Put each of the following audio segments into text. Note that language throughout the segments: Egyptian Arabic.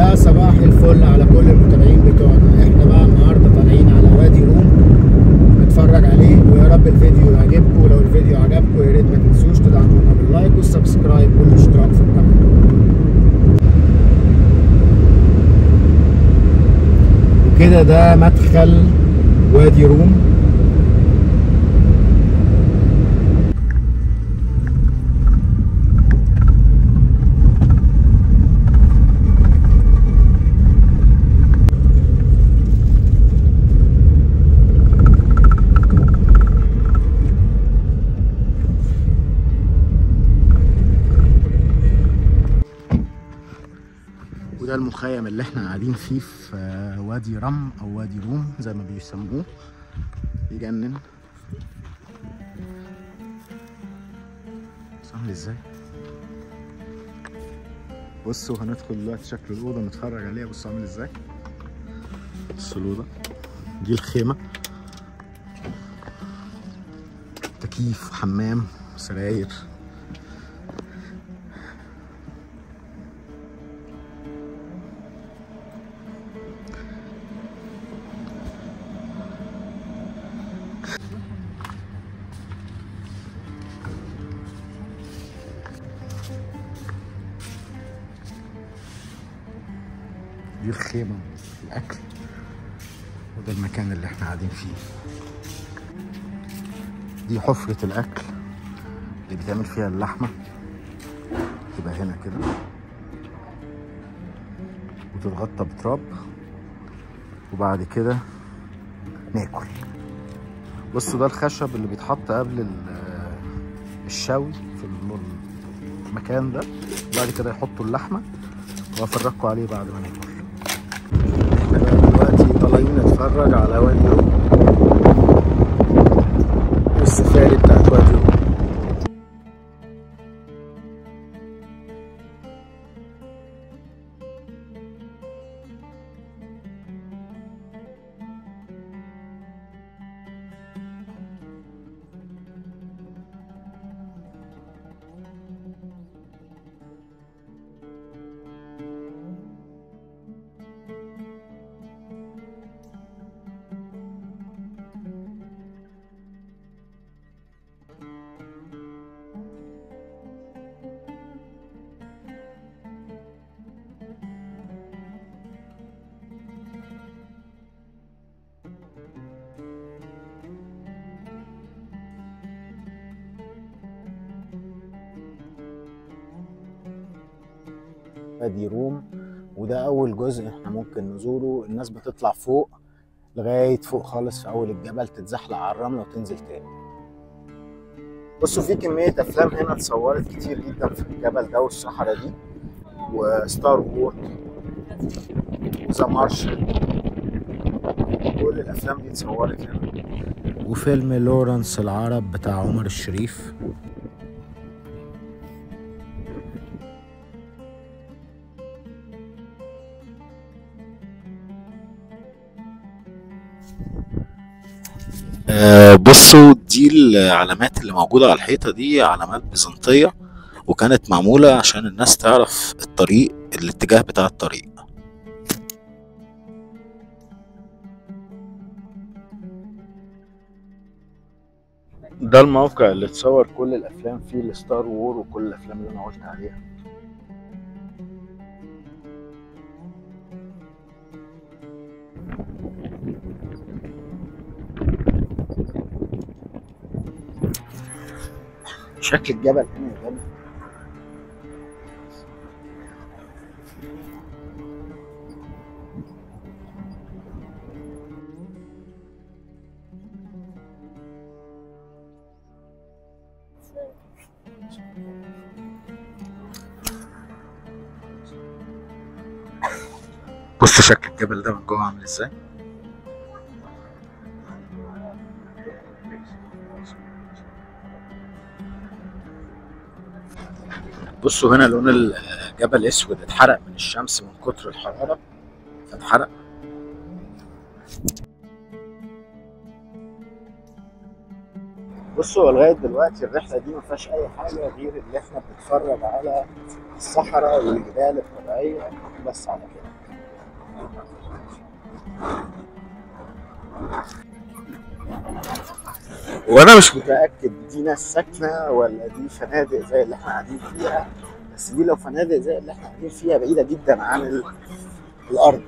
يا صباح الفل على كل المتابعين بتوعنا احنا بقى النهارده طالعين على وادي روم نتفرج عليه ويا رب الفيديو يعجبكم ولو الفيديو عجبكم يا ريت ما تنسوش تدعمونا باللايك والسبسكرايب والاشتراك في القناه وكده ده مدخل وادي روم وده المخيم اللي احنا قاعدين فيه في وادي رم او وادي روم زي ما بيسموه يجنن بص عامل ازاي بصوا هندخل دلوقتي شكل الاوضه نتفرج عليها بصوا عامل ازاي بصوا الاوضه دي الخيمه تكييف وحمام سراير دي الخيمة الأكل وده المكان اللي احنا قاعدين فيه دي حفرة الأكل اللي بيتعمل فيها اللحمة تبقى هنا كده وتتغطى بتراب وبعد كده ناكل بصوا ده الخشب اللي بيتحط قبل ال- الشوي في المكان ده بعد كده يحطوا اللحمة وافرجكم عليه بعد ما ناكل احنا بقى دلوقتي طالعين نتفرج على وادي روم والسفاري بتاعت وادي روم وادي روم وده اول جزء احنا ممكن نزوره الناس بتطلع فوق لغايه فوق خالص في اول الجبل تتزحلق على الرمله وتنزل تاني بصوا في كميه افلام هنا اتصورت كتير جدا في الجبل ده والصحراء دي وستار وور وذا مارشل كل الافلام دي اتصورت هنا وفيلم لورنس العرب بتاع عمر الشريف آه، بصوا دي العلامات اللي موجودة على الحيطة دي علامات بيزنطية وكانت معمولة عشان الناس تعرف الطريق الاتجاه بتاع الطريق ده الموقع اللي اتصور كل الافلام فيه الستار وور وكل الافلام اللي انا قلت عليها شكل الجبل هنا يا جبل بصوا شكل الجبل ده من جوه عامل ازاي بصوا هنا لون الجبل اسود اتحرق من الشمس من كتر الحراره فاتحرق بصوا لغايه دلوقتي الرحله دي ما فيهاش اي حاجه غير اللي احنا بنتفرج على الصحراء والجبال الطبيعيه بس على كده وانا مش متاكد دي ناس ساكنه ولا دي فنادق زي اللي احنا قاعدين فيها بس دي لو فنادق زي اللي احنا قاعدين فيها بعيده جدا عن ال- الارض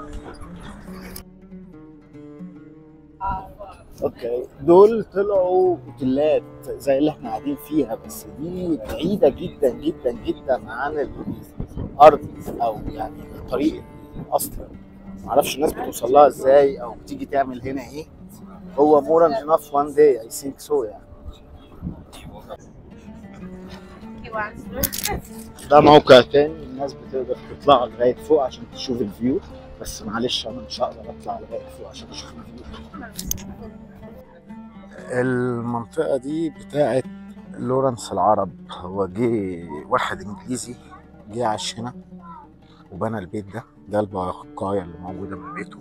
اوكي دول طلعوا اوتيلات زي اللي احنا قاعدين فيها بس دي بعيده جدا جدا جدا عن الارض او يعني الطريق اصلا معرفش الناس بتوصل لها ازاي او بتيجي تعمل هنا ايه هو more than enough one day I think so يعني ده موقع تاني الناس بتقدر تطلع لغاية فوق عشان تشوف الفيو بس معلش انا مش هقدر اطلع لغاية فوق عشان اشوف الفيو المنطقة دي بتاعت لورنس العرب هو جه واحد انجليزي جه عاش هنا وبنى البيت ده ده البقايا اللي موجودة من بيته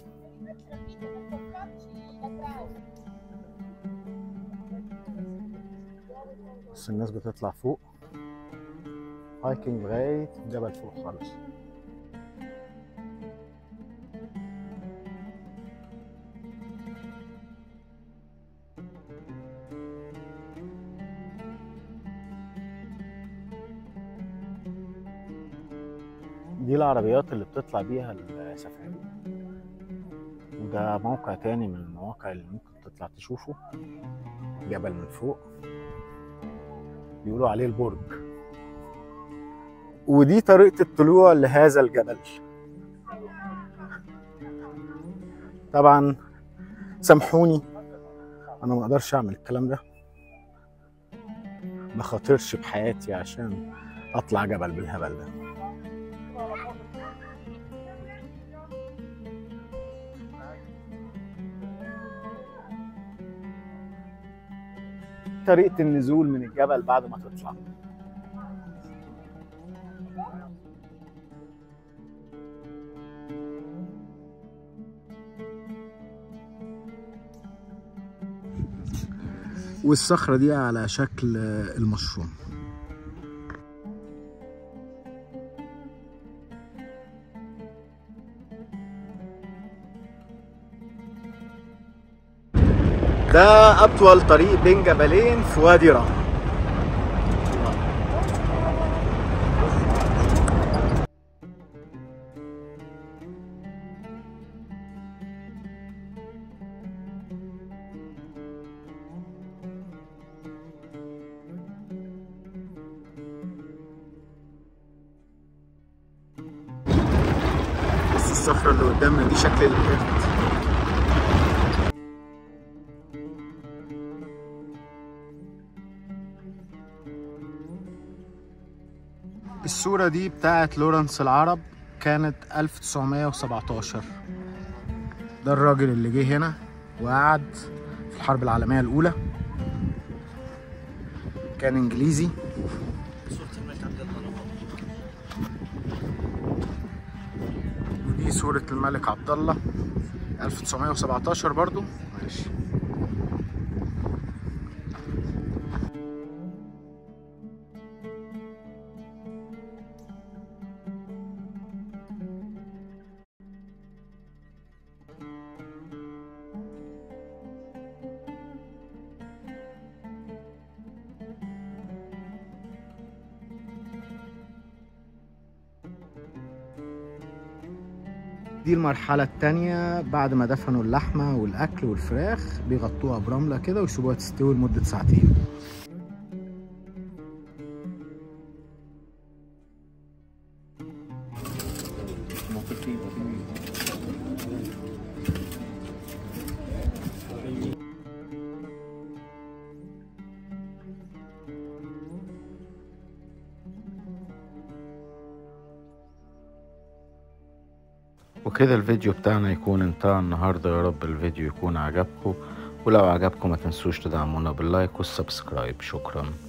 بس الناس بتطلع فوق هايكنج لغاية جبل فوق خالص دي العربيات اللي بتطلع بيها السفاري وده موقع تاني من المواقع اللي ممكن تطلع تشوفه جبل من فوق بيقولوا عليه البرج ودي طريقة الطلوع لهذا الجبل طبعا سامحوني انا ما اقدرش اعمل الكلام ده ما خاطرش بحياتي عشان اطلع جبل بالهبل ده طريقة النزول من الجبل بعد ما تطلع والصخرة دي على شكل المشروم ده أطول طريق بين جبلين في وادي رام بس الصخرة اللي قدامنا دي شكل القرد الصورة دي بتاعت لورنس العرب كانت 1917 ده الراجل اللي جه هنا وقعد في الحرب العالمية الأولى كان إنجليزي ودي صورة الملك عبد الله 1917 برضو ماشي دي المرحلة التانية بعد ما دفنوا اللحمة والأكل والفراخ بيغطوها برملة كده ويسيبوها تستوي لمدة ساعتين وكده الفيديو بتاعنا يكون انتهى النهاردة يا رب الفيديو يكون عجبكم ولو عجبكم ما تنسوش تدعمونا باللايك والسبسكرايب شكرا